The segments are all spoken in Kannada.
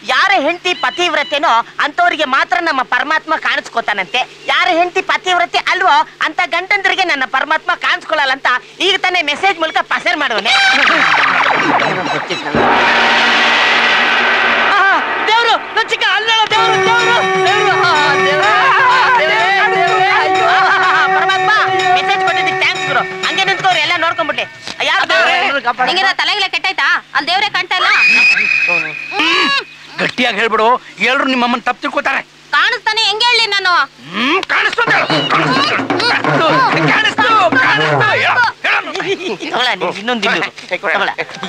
ಯಾರ ಹೆಂಡತಿ ಪತಿವ್ರತೆನೋ ಅಂತವರಿಗೆ ಮಾತ್ರ ನಮ್ಮ ಪರಮಾತ್ಮ ಕಾಣಿಸ್ಕೋತಾನಂತೆ ಯಾರ ಹೆಂಡತಿ ಪತಿವ್ರತೆ ಅಲ್ವೋ ಅಂತ ಗಂಡಂದ್ರಿಗೆ ನನ್ನ ಪರಮಾತ್ಮ ಕಾಣಿಸ್ಕೊಳ್ಳಲ್ಲ ಅಂತ ಈಗ ತಾನೇ ಮೆಸೇಜ್ ಮೂಲಕ ಪಸರ್ ಮಾಡುವನೆ ದೇವ್ರು ನನ್ ಚಿಕ್ಕ ಅಲ್ಲೇಳ ದೇವ್ರು ದೇವ್ರು ದೇವ್ರು ಪರಮಾತ್ಮ ಮೆಸೇಜ್ ಕೊಟ್ಟಿದ್ದಕ್ಕೆ ಥ್ಯಾಂಕ್ಸ್ ಗುರು ಹಂಗೆ ನಿಂತ್ಕೋರು ಎಲ್ಲ ನೋಡ್ಕೊಂಡ್ಬಿಟ್ಟೆ ಯಾರು ದೇವ್ರೆ ನಿಂಗಿನ ತಲೆಗಿಲೆ ಕೆಟ್ಟಾಯ್ತಾ ಅಲ್ಲಿ ದೇವ್ರೆ ಕಾಣ್ತಾ ಇಲ್ಲ ಗಟ್ಟಿಯಾಗಿ ಹೇಳ್ಬಿಡು ಎಲ್ರು ನಿಮ್ಮಮ್ಮನ್ ತಪ್ಪು ತಿಳ್ಕೊತಾರೆ ಕಾಣಿಸ್ತಾನೆ ಹೆಂಗ್ ಹೇಳಿ ನಾನು ಹ್ಮ್ ಕಾಣಿಸ್ತು ಅಂತ ಹೇಳು. ಕಾಣಿಸ್ತು, ಕಾಣಿಸ್ತು, ಕಾಣಿಸ್ತು. ಹೇಳು, ಹೇಳು. ತಗೊಳ ಇನ್ನೊಂದು ತಗೊಳ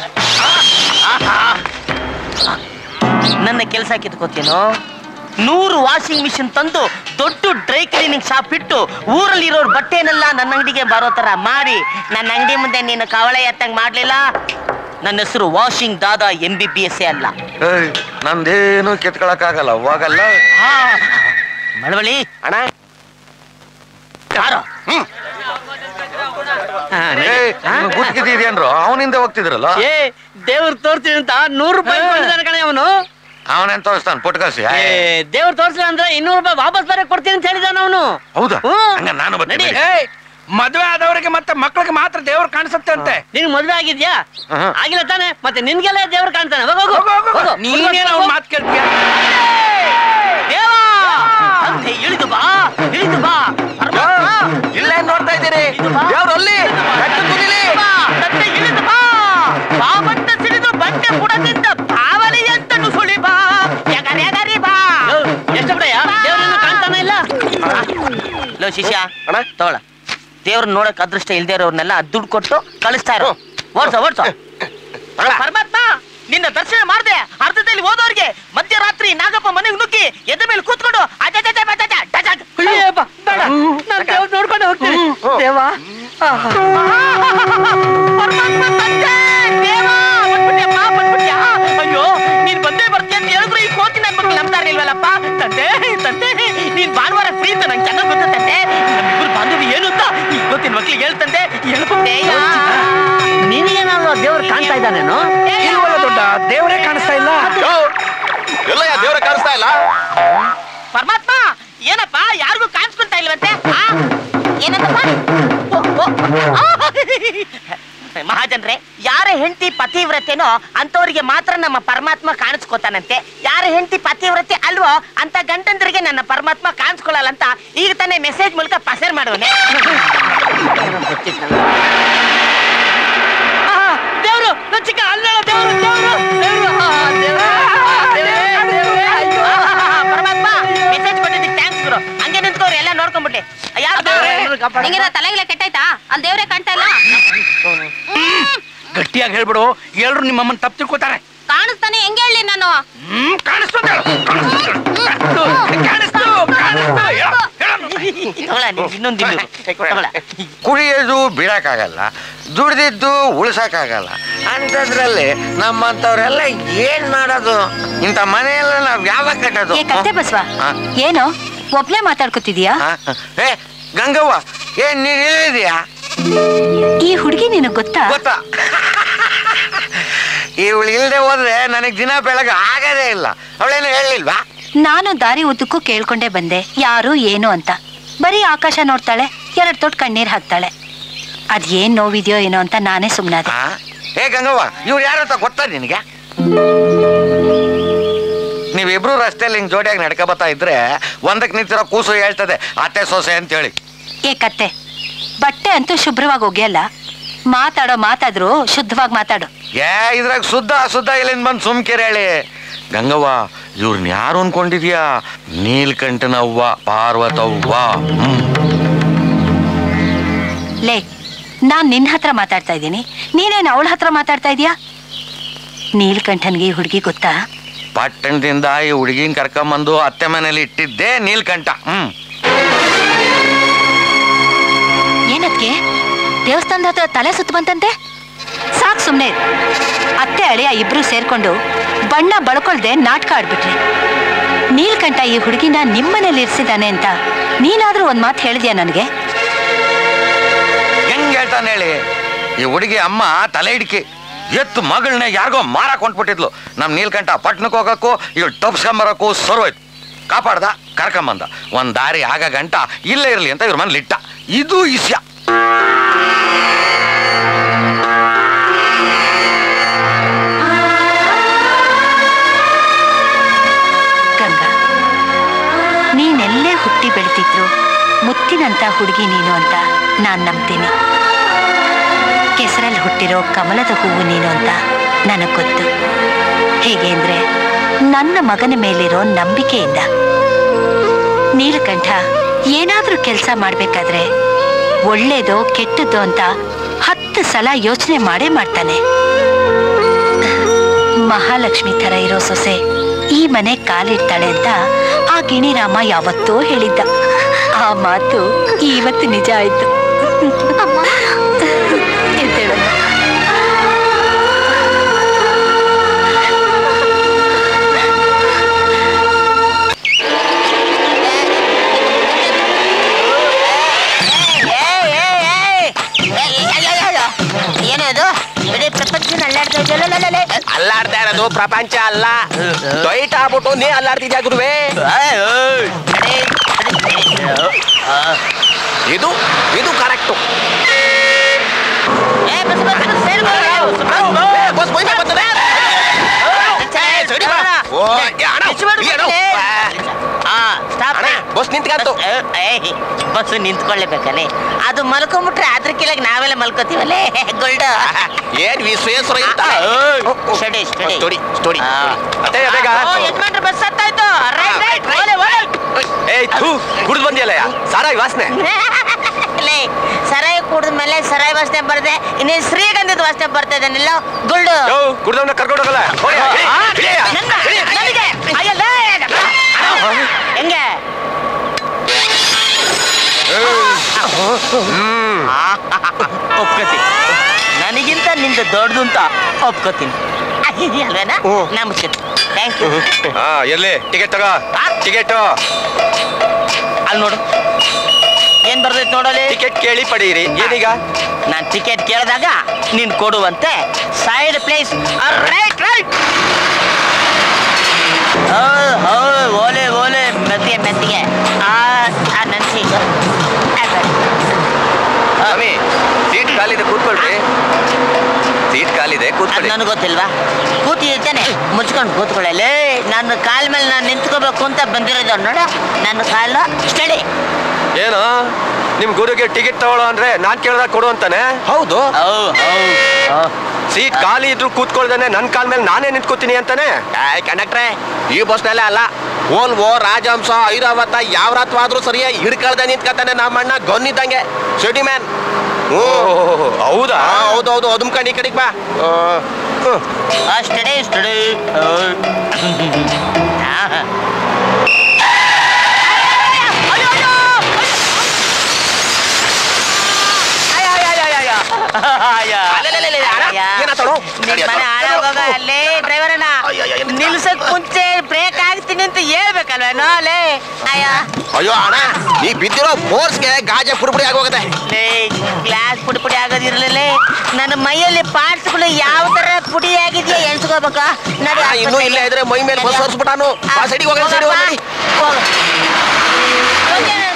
ನನ್ನ ಕೆಲಸ ಕಿತ್ಕೋತೇನೋ ನೂರು ವಾಷಿಂಗ್ ಮಿಷಿನ್ ತಂದು ದೊಡ್ಡ ಡ್ರೈ ಕ್ಲೀನಿಂಗ್ ಶಾಪ್ ಇಟ್ಟು ಊರಲ್ಲಿರೋರ್ ಬಟ್ಟೆನೆಲ್ಲ ನನ್ನ ಅಂಗಡಿಗೆ ಬರೋ ತರ ಮಾಡಿ ನನ್ನ ಅಂಗಡಿ ಮುಂದೆ ನೀನು ಕವಳೆ ಎತ್ತಂಗ್ ಮಾಡ್ಲಿಲ್ಲ ನನ್ನ ಹೆಸರು ವಾಷಿಂಗ್ ದಾದಾ ಎಂ ಬಿ ಬಿ ಎಸ್ ಅಲ್ಲ ಏಯ್ ನಂದೇನು ಕಿತ್ಕೊಳಕ್ಕಾಗಲ್ಲ ಹೋಗಲ್ಲ ಮಳವಳ್ಳಿ ಅಣ್ಣ ಯಾರು ಏಯ್ ಗುಟ್ಕಿದ್ದೀನ್ರು ಅವನಿಂದ ಹೋಗ್ತಿದ್ರಲ್ಲ ಏ ದೇವ್ರು ತೋರ್ತೀನಿ ಅಂತ ನೂರು ರೂಪಾಯಿ ಕೊಟ್ಟಿದ್ದಾನೆ ಕಣೆ ಅವನು ಅವನೇನ್ ತೋರಿಸ್ತಾನ ಪುಟ್ಕಸಿ ದೇವ್ರು ತೋರ್ಸಿಲ್ಲ ಅಂದ್ರೆ ಇನ್ನೂರು ರೂಪಾಯಿ ವಾಪಸ್ ಬೇರೆ ಕೊಡ್ತೀನಿ ಅಂತ ಹೇಳಿದಾನ ಅವನು ಹೌದಾ ಹ್ಮ್. ಹಂಗ ನಾನು ಬರ್ತೀನಿ ನಡಿ. ಏಯ್ ಮದ್ವೆ ಆದವರಿಗೆ ಮತ್ತೆ ಮಕ್ಕಳಿಗೆ ಮಾತ್ರ ದೇವ್ರು ಕಾಣಿಸುತ್ತೆ ಅಂತೆ ನಿನ್ ಮದ್ವೆ ಆಗಿದ್ಯಾ ಆಹಾ. ಆಗಿಲ್ಲ ತಾನೆ ಮತ್ತೆ ನಿನ್ಗೆಲ್ಲ ದೇವ್ರು ಕಾಣ್ತಾನೆ ಹೋಗು, ಹೋಗು. ಹೋಗು, ಹೋಗು, ಹೋಗು. ಹೋಗು. ನೀನೇನ್ ಅವ್ನ್ ಮಾತ್ ಕೇಳ್ತೀಯ ದೇವಾ! ತಂದೆ ಇಳಿದು ಬಾ ಇಳಿದು ಬಾ ಪರಮಾತ್ಮ, ಇಲ್ಲೇ ನೋಡ್ತಾ ಇದ್ದೀರಿ ಇಳಿದು ಬಾ. ದೇವ್ರು ಅಲ್ಲಿ ಕಟ್ಟು ಕುದಿಲಿ. ಬಾ, ತಂದೆ ಇಳಿದು ಬಾ ಬಾಬಂತ ಸಿಡಿದು ಬಂಡೆ ಬುಡದಿಂದ ಬಾವಲಿ ಅಂತ ನುಸುಳಿ ಬಾ ಎಗರಿ ಎಗರಿ ಬಾ ಎಷ್ಟು ಬಿಡಯ್ಯ ದೇವ್ರನ್ನ ಕಾಣ್ತಾನೆ ಇಲ್ಲ ಲೋ ಶಿಷ್ಯ ಅಣ್ಣ. ತಗೊಳ ದೇವ್ರ ನೋಡಕ್ ಅದೃಷ್ಟ ಇಲ್ದೇ ಇರೋರ್ನೆಲ್ಲ ದುಡ್ಡು ಕೊಟ್ಟು ಕಳಿಸ್ತಾ ಇರೋ ಓಡ್ಸೋ ಓಡ್ಸೋ ಪರಮಾತ್ಮ ನಿನ್ನ ದರ್ಶನ ಮಾಡ್ದೆ ಅರ್ಧದಲ್ಲಿ ಹೋದವ್ರಿಗೆ ಮಧ್ಯರಾತ್ರಿ ನಾಗಪ್ಪ ಮನೆಗೆ ನುಗ್ಗಿ ಎದೆ ಮೇಲೆ ಕೂತ್ಕೊಂಡು ಅಜಜಜ ಬಜಜ ಡಜಗ್. ಬೇಡ ನಾನು ದೇವ್ರ ನೋಡ್ಕೊಂಡು ಹೋಗ್ತೀನಿ ದೇವಾ ಪರಮಾತ್ಮ ತಂದೆ ದೇವಾ ಬಂದ್ಬಿಟ್ಯಪ್ಪ ಬಂದ್ಬಿಟ್ಯಾ ಅಯ್ಯೋ ನೀನ್ ಬಂದೇ ಬರ್ತೀಯ ಅಂತ ಹೇಳಿದ್ರು ಈ ಕೋತಿ ನನ್ ಮಕ್ಳು ನಂಬ್ತಾ ಇರ್ಲಿಲ್ವಲ್ಲಪ್ಪ ತಂದೆ ತಂದೆ ನೀನ್ ಭಾನುವಾರ ಫ್ರೀ ಅಂತ ನಂಗೆ ಚೆನ್ನಾಗಿ ಗೊತ್ತು ತಂದೆ ನಮ್ಮಿಬ್ರು ಬಾಂಧವ್ಯ ಏನು ಅಂತ ಈ ಕೋತಿನ ಮಕ್ಳಿಗೆ ಹೇಳ್ತಂದೆ ಹೇಳ್ಬಿಟ್ಟೆಯಾ ನಿನಗೇನಾದ್ರು ದೇವ್ರು ಕಾಣ್ತಾ ಇದ್ದಾನೇನು ಇಲ್ವಲ್ಲ ದೊಡ್ಡ ದೇವ್ರೇ ಕಾಣಿಸ್ತಾ ಇಲ್ಲ ಎಲ್ಲ ದೇವ್ರ ಕಾಣಿಸ್ತಾ ಇಲ್ಲ ಪರಮಾತ್ಮ ಏನಪ್ಪ ಯಾರಿಗೂ ಕಾಣಿಸ್ಕೊಂತ ಇಲ್ವಂತೆ ಆ? ಏನಂತಪ್ಪ ಓ, ಓ, ಆ! ಮಹಾಜನ್ರೆ ಯಾರ ಹೆಂಡತಿ ಪತಿವ್ರತೆನೋ ಅಂತವರಿಗೆ ಮಾತ್ರ ನಮ್ಮ ಪರಮಾತ್ಮ ಕಾಣಿಸ್ಕೋತಾನಂತೆ ಯಾರ ಹೆಂಡತಿ ಪತಿವ್ರತೆ ಅಲ್ವೋ ಅಂತ ಗಂಡಂದ್ರಿಗೆ ನನ್ನ ಪರಮಾತ್ಮ ಕಾಣಿಸ್ಕೊಳ್ಳಲ್ಲ ಅಂತ ಈಗ ತಾನೇ ಮೆಸೇಜ್ ಮೂಲಕ ಪಸರ್ ಮಾಡುವನೆ ದೇವ್ರು ನನ್ ಚಿಕ್ಕ ಅಲ್ಲೇಳ ದೇವ್ರು ದೇವ್ರು ದೇವ್ರು ಆ, ದೇವ್ರು, ದೇವ್ರು, ದೇವ್ರು, ಅಯ್ಯೋ. ಪರಮಾತ್ಮ ಮೆಸೇಜ್ ಕೊಟ್ಟಿದ್ದಕ್ಕೆ ಥ್ಯಾಂಕ್ಸ್ ಗುರು ಹಂಗೆ ನಿಂತ್ಕೋರು ಎಲ್ಲ ನೋಡ್ಕೊಂಡ್ಬಿಟ್ಟೆ ಯಾರು ನಿಂಗಿನ ತಲೆಗಿಲೆ ಕೆಟ್ಟಾಯ್ತಾ ಅಲ್ಲಿ ದೇವ್ರೆ ಕಾಣ್ತಾ ಇಲ್ಲ ಗಟ್ಟಿಯಾಗಿ ಹೇಳ್ಬಿಡು ಎಲ್ರು ನಿಮ್ಮಮ್ಮನ್ ತಪ್ಪು ತಿಳ್ಕೊತಾರೆ ಕಾಣಿಸ್ತಾನೆ ಹೆಂಗ್ ಹೇಳಿ ನಾನು ಹ್ಮ್ ಕಾಣಿಸ್ತು ಅಂತ ಹೇಳು. ಕಾಣಿಸ್ತು, ಕಾಣಿಸ್ತು, ಕಾಣಿಸ್ತು. ಹೇಳು, ಹೇಳು. ತಗೊಳ ಇನ್ನೊಂದು ತಗೊಳ ಕುಡಿಯೋದು ಬಿಡಕ್ಕಾಗಲ್ಲ ದುಡ್ದಿದ್ದು ಉಳ್ಸಕ್ಕಾಗಲ್ಲ ಅಂಥದ್ರಲ್ಲಿ ನಮ್ಮಂಥವ್ರೆಲ್ಲ ಏನ್ ಮಾಡೋದು ಇಂಥ ಮನೆಯೆಲ್ಲ ನಾವ್ ಯಾವಾಗ ಕಟ್ಟೋದು ಏ ಕತ್ತೆ ಬಸ್ವ ಹಾ? ಏನು ಒಬ್ನೇ ಮಾತಾಡ್ಕೊತಿದ್ಯಾ ಹಾ? ಏ ಗಂಗವ್ವ ಏನ್ ನೀನ್ ಇಲ್ಲಿದ್ಯಾ ಈ ಹುಡುಗಿ ನಿನಗ್ ಗೊತ್ತಾ ಗೊತ್ತಾ ಇವಳು ಇಲ್ದೆ ಹೋದ್ರೆ ನನಗ್ ದಿನ ಬೆಳಗ್ಗೆ ಆಗದೇ ಇಲ್ಲ ಅವಳೇನು ಹೇಳಿಲ್ವಾ ನಾನು ದಾರಿ ಉದ್ದಕ್ಕೂ ಕೇಳ್ಕೊಂಡೇ ಬಂದೆ ಯಾರು ಏನು ಅಂತ ಬರೀ ಆಕಾಶ ನೋಡ್ತಾಳೆ ಎರಡ್ ತೊಟ್ ಕಣ್ಣೀರ್ ಹಾಕ್ತಾಳೆ ಅದ್ ಏನ್ ನೋವಿದ್ಯೋ ಏನೋ ಅಂತ ನಾನೇ ಸುಮ್ನಾದೆ ಆ? ಏ ಗಂಗವ್ವ ಇವ್ರು ಯಾರು ಅಂತ ಗೊತ್ತಾ ನಿನಗೆ ನೀವಿಬ್ರು ರಸ್ತೆಯಲ್ಲಿ ಹಿಂಗ್ ಜೋಡಿಯಾಗಿ ನಡ್ಕ ಬರ್ತಾ ಇದ್ರೆ ಒಂದಕ್ಕೆ ನಿಂತಿರೋ ಕೂಸು ಹೇಳ್ತದೆ ಅತ್ತೆ ಸೊಸೆ ಅಂತ ಹೇಳಿ ಏ ಕತ್ತೆ ಬಟ್ಟೆ ಅಂತೂ ಶುಭ್ರವಾಗಿ ಒಗೆಯಲ್ಲ ಮಾತಾಡೋ ಮಾತಾದ್ರು ಶುದ್ಧವಾಗಿ ಮಾತಾಡು ಏ ಇದ್ರಾಗ ಶುದ್ಧ ಅಶುದ್ಧ ಇಲ್ಲಿಂದ ಬಂದು ಸುಮ್ಕಿರ ಹೇಳಿ ಗಂಗವ್ವ ಇವ್ರನ್ನ ಯಾರು ಅನ್ಕೊಂಡಿದ್ಯಾ ನೀಲ್ಕಂಠನವ್ವ ಪಾರ್ವತವ್ವ ಹ್ಮ್ ಲೇ ನಾನ್ ನಿನ್ ಹತ್ರ ಮಾತಾಡ್ತಾ ಇದ್ದೀನಿ ನೀನೇನ್ ಅವಳ ಹತ್ರ ಮಾತಾಡ್ತಾ ಇದೀಯಾ ನೀಲ್ಕಂಠನ್ಗೆ ಈ ಹುಡುಗಿ ಗೊತ್ತಾ ಪಟ್ಟಣದಿಂದ ಈ ಹುಡುಗಿನ ಕರ್ಕೊಂಬಂದು ಅತ್ತೆ ಮನೇಲಿ ಇಟ್ಟಿದ್ದೆ ನೀಲ್ಕಂಠ ಹ್ಮ್ ಏನಕ್ಕೆ ದೇವಸ್ಥಾನದ ಹತ್ರ ತಲೆ ಸುತ್ತ ಬಂತಂತೆ ಸಾಕ್ ಸುಮ್ನೆ ಇರು. ಅತ್ತೆ ಅಳಿಯ ಇಬ್ರು ಸೇರ್ಕೊಂಡು ಬಣ್ಣ ಬಳ್ಕೊಳ್ದೆ ನಾಟಕ ಆಡ್ಬಿಟ್ರಿ ನೀಲ್ಕಂಠ ಈ ಹುಡುಗಿನ ನಿಮ್ಮನೇಲಿ ಇರ್ಸಿದಾನೆ ಅಂತ ನೀನಾದ್ರೂ ಒಂದ್ ಮಾತು ಹೇಳಿದ್ಯಾ ನನಗೆ ಹೆಂಗ್ ಹೇಳ್ತಾನೆ ಹೇಳಿ ಈ ಹುಡುಗಿ ಅಮ್ಮ ತಲೆ ಹಿಡ್ಕಿ ಎತ್ತು ಮಗಳನ್ನ ಯಾರಿಗೋ ಮಾರಕ್ ಹೊಂಟ್ಬಿಟ್ಟಿದ್ಲು ನಮ್ ನೀಲ್ಕಂಠ ಪಟ್ನಕ್ಕೆ ಹೋಗಕ್ಕೂ ಈಗ ಟಪ್ಸ್ಕೊಂಬರಕ್ಕೂ ಸರೋಯ್ತು ಕಾಪಾಡ್ದ ಕರ್ಕೊಂಬಂದ ಒಂದ್ ದಾರಿ ಆಗ ಗಂಟ ಇಲ್ಲೇ ಇರ್ಲಿ ಅಂತ ಇವ್ರ ಮನೇಲಿ ಇಟ್ಟ ಇದು ಇಸ್ಯ ಗಂಗಾ ನೀನೆಲ್ಲೇ ಹುಟ್ಟಿ ಬೆಳೆದಿದ್ರು ಮುತ್ತಿನಂತ ಹುಡುಗಿ ನೀನು ಅಂತ ನಾನ್ ನಂಬ್ತೀನಿ ಕೆಸರಲ್ಲಿ ಹುಟ್ಟಿರೋ ಕಮಲದ ಹೂವು ನೀನು ಅಂತ ನನಗ್ ಗೊತ್ತು ಹೇಗೆ ಅಂದ್ರೆ ನನ್ನ ಮಗನ ಮೇಲಿರೋ ನಂಬಿಕೆಯಿಂದ ನೀಲಕಂಠ ಏನಾದ್ರೂ ಕೆಲಸ ಮಾಡ್ಬೇಕಾದ್ರೆ ಒಳ್ಳೇದೋ ಕೆಟ್ಟದ್ದೋ ಅಂತ ಹತ್ತು ಸಲ ಯೋಚನೆ ಮಾಡೇ ಮಾಡ್ತಾನೆ ಮಹಾಲಕ್ಷ್ಮಿ ತರ ಇರೋ ಸೊಸೆ ಈ ಮನೆ ಕಾಲಿಡ್ತಾಳೆ ಅಂತ ಆ ಗಿಣಿರಾಮ ಯಾವತ್ತೋ ಹೇಳಿದ್ದ ಆ ಮಾತು ಇವತ್ತು ನಿಜ ಆಯ್ತು ಎದ್ದೇಳಮ್ಮ. ಏನದು ಇಡೀ ಪ್ರಪಂಚನ ಅಲ್ಲಾಡ್ತಾ ಇದೆಯಲ್ಲ ಅಲ್ಲಾಡ್ತಾ ಇರೋದು ಪ್ರಪಂಚ ಅಲ್ಲ ಟೊಯ್ಟ್ ಆಗ್ಬಿಟ್ಟು ನೀ ಅಲ್ಲಾಡ್ತಿದ್ಯಾ ಗುರುವೆ ಇದು ಇದು ಕರೆಕ್ಟು ಬಸ್ ನಿಂತ್ಕಂತು ಬಸ್ ನಿಂತ್ಕೊಳ್ಳೇಬೇಕಲ್ಲೇ ಅದು ಮಲ್ಕೊಂಡ್ಬಿಟ್ರೆ ಅದ್ರ ಕೆಳಗೆ ನಾವೆಲ್ಲ ಮಲ್ಕೋತೀವಲ್ಲೇ ಗೋಲ್ಡ್ ಏನ್ ವಿಶ್ವೇಶ್ವರ ಇಂತ ಸ್ಟಡಿ ಸ್ಟಡಿ ಸ್ಟೋರಿ ಸ್ಟೋರಿ ಆ. ಅತ್ತೆ ಬೇಗ ಯಜಮಾನ್ರ ಬಸ್ ಹತ್ತಾಯ್ತು ರೈಟ್ ರೈಟ್ ಓಲೆ ಓಲೆ ಏಯ್ ಥೂ ಕುಡಿದು ಬಂದಿಯಲ್ಲ ಸಾರಾಯಿ ವಾಸನೆ ಲೇ ಸರಾಯಿ ಕುಡಿದ್ಮೇಲೆ ಸರಾಯಿ ವಾಸನೆ ಬರದೆ ಇನ್ನೇನು ಶ್ರೀಗಂಧದ ವಾಸನೆ ಬರ್ತಾ ಇದ್ದಾನೆಲ್ಲ ಗುಲ್ಡು ಯೋ ಕುಡ್ದವನ್ನ ಕರ್ಕೊಂಡು ಹೋಗಲ್ಲ ಹೋಗಿ, ಹಿಡಿ, ಹಿಡಿಯ, ನನ್ನ- ಹಿಡಿ. ನನಗೆ ಅಯ್ಯಲ್ಲೇ ಹೆಂಗೆ ಒಪ್ಕೋತೀನಿ ನನಗಿಂತ ನಿಂದ ದೊಡ್ಡದು ಅಂತ ಒಪ್ಕೋತೀನಿ ಅಲ್ವೇನಾ ಹ್ಮ್. ನಮಸ್ಕಾರ ಥ್ಯಾಂಕ್ ಯು ಹಾ ಎಲ್ಲಿ ಟಿಕೆಟ್ ತಗೋ ಟಿಕೆಟ್ ಅಲ್ಲಿ ನೋಡು ಏನ್ ಬರ್ತೈತೆ ನೋಡಲಿ ಟಿಕೆಟ್ ಕೇಳಿ ಪಡೀರಿ ಏನೀಗ ನಾನು ಟಿಕೆಟ್ ಕೇಳಿದಾಗ ನೀನ್ ಕೊಡುವಂತೆ ಸೈಡ್ ಪ್ಲೇಸ್ ರೈಟ್ ರೈಟ್ ಓಲೆ ಓಲೆ ಮೆತ್ತಿಗೆ ಮೆತ್ತಿಗೆ ಆ ಆ ನನ್ ಸೀಟು ಸ್ವಾಮಿ ಸೀಟ್ ಖಾಲಿದೆ ಕೂತ್ಕೊಳ್ರಿ ಸೀಟ್ ಖಾಲಿದೆ ಅದು ಕೂತ್ಕೊಳ್ಳಿ ನನಗೆ ಗೊತ್ತಿಲ್ವಾ ಕೂತಿದ್ದಾನೆ ಮುಚ್ಕೊಂಡು ಕೂತ್ಕೊಳ್ಳಲಿ ನನ್ನ ಕಾಲ್ ಮೇಲೆ ನಾನು ನಿಂತ್ಕೋಬೇಕು ಅಂತ ಬಂದಿರೋದು ನೋಡ ನನ್ನ ಕಾಲು ಸ್ಟಡಿ ಏನು ನಿಮ್ ಗುರುಗೆ ಟಿಕೆಟ್ ತಗೊಳ್ಳೋ ಅಂದ್ರೆ ನಾನ್ ಕೇಳ್ದಾಗ ಕೊಡು ಅಂತಾನೆ ಹೌದು ಸೀಟ್ ಖಾಲಿ ಇದ್ರು ಕೂತ್ಕೊಳ್ದೇನೆ ನನ್ ಕಾಲ್ ಮೇಲೆ ನಾನೇ ನಿಂತ್ಕೋತೀನಿ ಅಂತಾನೆ ಕಂಡಕ್ಟ್ರೆ ಈ ಬಸ್ನಲ್ಲೇ ಅಲ್ಲ ಓಲ್ವೋ ರಾಜಹಂಸ ಐರಾವತ ಯಾವ ರಾತ್ವಾದ್ರೂ ಸರಿಯಾಗಿ ಹಿಡ್ಕಳ್ದೆ ನಿಂತ್ಕೊತಾನೆ ನಮ್ಮಣ್ಣ ಗನ್ನಿದ್ದಂಗೆ ಸಿಟಿ ಮ್ಯಾನ್ ಹೌದಾ ಹೌದು ಹೌದು ಅದುಮ್ಕಂಡು ಈ ಕಡೆಗೆ ಬಾ ಸ್ಟಡಿ ಸ್ಟಡಿ ಏನಾತಳು? ಅಲ್ಲೇ ಡ್ರೈವರಣ್ಣ ನಿಲ್ಸಕ್ ಮುಂಚೆ ಬ್ರೇಕ್ ಆಗ್ತೀನಿ ಅಂತ ಹೇಳ್ಬೇಕಲ್ವೇನೋ ಅಲ್ಲೇ ಅಯ್ಯ ಅಯ್ಯೋ ಅಣ್ಣ ನೀ ಬಿದ್ದಿರೋ ಫೋರ್ಸ್ಗೆ ಗಾಜೆ ಪುಡಿಪುಡಿ ಆಗೋಗತ್ತೆ ಲೇ ಗ್ಲಾಸ್ ಪುಡಿ ಪುಡಿ ಆಗೋದಿರಲಿಲ್ಲ ನನ್ನ ಮೈಯಲ್ಲಿ ಪಾರ್ಟ್ಸ್ಗಳು ಯಾವ ತರ ಪುಡಿ ಆಗಿದೆಯಾ ಎಣ್ಸ್ಕೋಬೇಕಾ ನಡಿ ಆ, ಇನ್ನೂ ಇಲ್ಲೇ ಇದ್ರೆ ಮೈ ಮೇಲೆ ಬಸ್ ಹೊರ್ಸ್ಬಿಟ್ಟಾನು. ಬಾ, ಸೈಡಿಗೆ ಹೋಗು, ಸೈಡಿಗೆ ಹೋಗು, ನಡಿ. ಹೋಗು. ಓಕೆ,